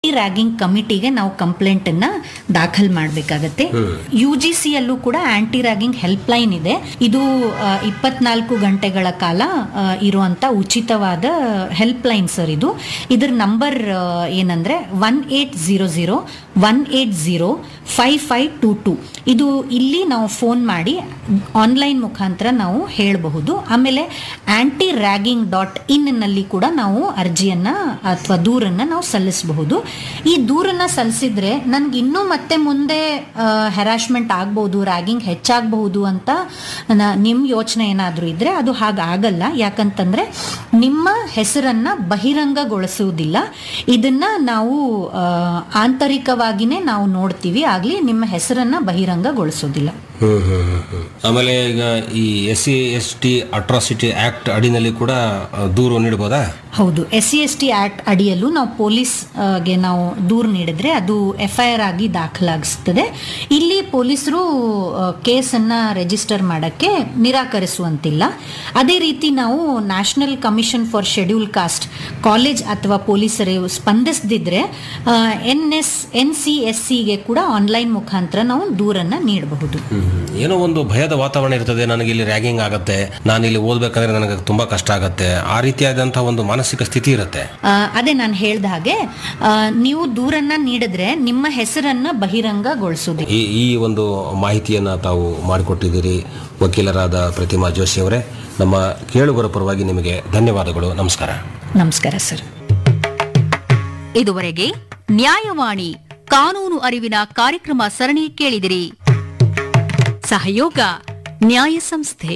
Ragging ಕಮಿಟಿಗೆ ನಾವು complaint ಅನ್ನ ದಾಖಲ್ ಮಾಡಬೇಕಾಗತ್ತೆ ಯು ಜಿ ಸಿ ಅಲ್ಲೂ ಕೂಡ ಆಂಟಿ ರ್ಯಾಗಿಂಗ್ ಹೆಲ್ಪ್ ಲೈನ್ ಇದೆ ಇದು ಇಪ್ಪತ್ನಾಲ್ಕು ಗಂಟೆಗಳ ಕಾಲ ಆ, ಇರುವಂತ ಉಚಿತವಾದ ಹೆಲ್ಪ್ ಲೈನ್ ಸರ್ ಇದು ಇದ್ರ ನಂಬರ್ ಏನಂದ್ರೆ one eight zero zero one eight zero five five two two ಇದು ಇಲ್ಲಿ ನಾವು ಫೋನ್ ಮಾಡಿ ಆನ್ಲೈನ್ ಮುಖಾಂತರ ನಾವು ಹೇಳಬಹುದು ಆಮೇಲೆ ಆಂಟಿ ರ್ಯಾಗಿಂಗ್ ಡಾಟ್ ಇನ್ ನಲ್ಲಿ ಕೂಡ ನಾವು ಅರ್ಜಿಯನ್ನ ಅಥವಾ ದೂರನ್ನ ನಾವು ಸಲ್ಲಿಸಬಹುದು ಈ ದೂರನ್ನ ಸಲ್ಲಿಸಿದ್ರೆ ನನ್ಗೆ ಇನ್ನೂ ಮತ್ತೆ ಮುಂದೆ ಹೆರಾಸ್ಮೆಂಟ್ ಆಗ್ಬಹುದು ರ್ಯಾಗಿಂಗ್ ಹೆಚ್ಚಾಗಬಹುದು ಅಂತ ನ- ನಿಮ್ ಯೋಚನೆ ಏನಾದ್ರೂ ಇದ್ರೆ ಅದು ಹಾಗಾಗಲ್ಲ ಯಾಕಂತಂದ್ರೆ ನಿಮ್ಮ ಹೆಸರನ್ನ ಬಹಿರಂಗಗೊಳಿಸುವುದಿಲ್ಲ ಇದನ್ನ ನಾವು ಆ, ಆಂತರಿಕವಾಗಿನೇ ನಾವು ನೋಡ್ತೀವಿ ಆಗ್ಲಿ ನಿಮ್ಮ ಹೆಸರನ್ನ ಬಹಿರಂಗಗೊಳಿಸೋದಿಲ್ಲ ಹ್ಮ್ ಹ್ಮ್ ಹ್ಮ್ ಹ್ಮ್. ಆಮೇಲೆ ಈಗ ಈ S C S T atrocity act ಅಡಿನಲ್ಲಿ ಕೂಡ ಆ, ದೂರು ನೀಡಬಹುದಾ ಹೌದು S C S T act ಅಡಿಯಲ್ಲೂ ನಾವು ಪೊಲೀಸ್ ಆ, ಗೆ ನಾವು ದೂರು ನೀಡಿದ್ರೆ ಅದು ಎಫ್ ಐ ಆರ್ ಆಗಿ ದಾಖಲಾಗಿಸ್ತದೆ ಇಲ್ಲಿ ಪೊಲೀಸರು ಕೇಸನ್ನ ರಿಜಿಸ್ಟರ್ ಮಾಡಕ್ಕೆ ನಿರಾಕರಿಸುವಂತಿಲ್ಲ ಅದೇ ರೀತಿ ನಾವು national commission for schedule caste college ಅಥವಾ ಪೊಲೀಸರು ಸ್ಪಂದಿಸದಿದ್ರೆ N S N C S ಸಿಗೆ ಕೂಡ ಆನ್ಲೈನ್ ಮುಖಾಂತರ ನಾವು ದೂರನ್ನ ನೀಡಬಹುದು ಹ್ಮ್ ಹ್ಮ್. ಏನೋ ಒಂದು ಭಯದ ವಾತಾವರಣ ಇರ್ತದೆ ನನಗೆ ಇಲ್ಲಿ ರ್ಯಾಗಿಂಗ್ ಆಗತ್ತೆ ನಾನು ಇಲ್ಲಿ ಓದ್ಬೇಕಂದ್ರೆ ನನಗೆ ತುಂಬಾ ಕಷ್ಟ ಆಗತ್ತೆ ಆ ರೀತಿಯಾದಂತಹ ಒಂದು ಮಾನಸಿಕ ಸ್ಥಿತಿ ಇರುತ್ತೆ ಆ, ಅದೇ ನಾನು ಹೇಳ್ದ ಹಾಗೆ ಆ, ನೀವು ದೂರನ್ನ ನೀಡಿದ್ರೆ ನಿಮ್ಮ ಹೆಸರನ್ನ ಬಹಿರಂಗಗೊಳಿಸುವುದಿಲ್ಲ ಈ ಈ ಒಂದು ಮಾಹಿತಿಯನ್ನ ತಾವು ಮಾಡಿಕೊಟ್ಟಿದ್ದೀರಿ ವಕೀಲರಾದ ಪ್ರತಿಮಾ ಜೋಶಿ ಅವರೇ ನಮ್ಮ ಕೇಳುಗರ ಪರವಾಗಿ ನಿಮಗೆ ಧನ್ಯವಾದಗಳು ನಮಸ್ಕಾರ ನಮಸ್ಕಾರ ಸರ್ ಇದುವರೆಗೆ ನ್ಯಾಯವಾಣಿ ಕಾನೂನು ಅರಿವಿನ ಕಾರ್ಯಕ್ರಮ ಸರಣಿ ಕೇಳಿದಿರಿ ಸಹಯೋಗ ನ್ಯಾಯ ಸಂಸ್ಥೆ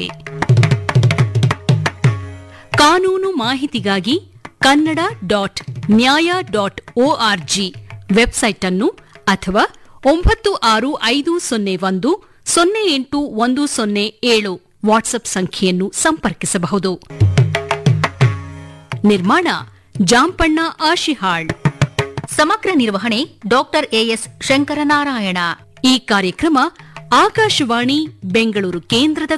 ಕಾನೂನು ಮಾಹಿತಿಗಾಗಿ Kannada dot Nyaya dot O R G website ಅನ್ನು ಅಥವಾ ಒಂಬತ್ತು ಆರು ಐದು ಸೊನ್ನೆ ಒಂದು ಸೊನ್ನೆ ಎಂಟು ಒಂದು ಸೊನ್ನೆ ಏಳು ವಾಟ್ಸ್ಆಪ್ ಸಂಖ್ಯೆಯನ್ನು ಸಂಪರ್ಕಿಸಬಹುದು ನಿರ್ಮಾಣ ಜಾಂಪಣ್ಣ ಆಶಿಹಾಳ್ ಸಮಗ್ರ ನಿರ್ವಹಣೆ ಡಾಕ್ಟರ್ ಎಎಸ್ ಶಂಕರನಾರಾಯಣ ಈ ಕಾರ್ಯಕ್ರಮ ಆಕಾಶವಾಣಿ ಬೆಂಗಳೂರು ಕೇಂದ್ರದ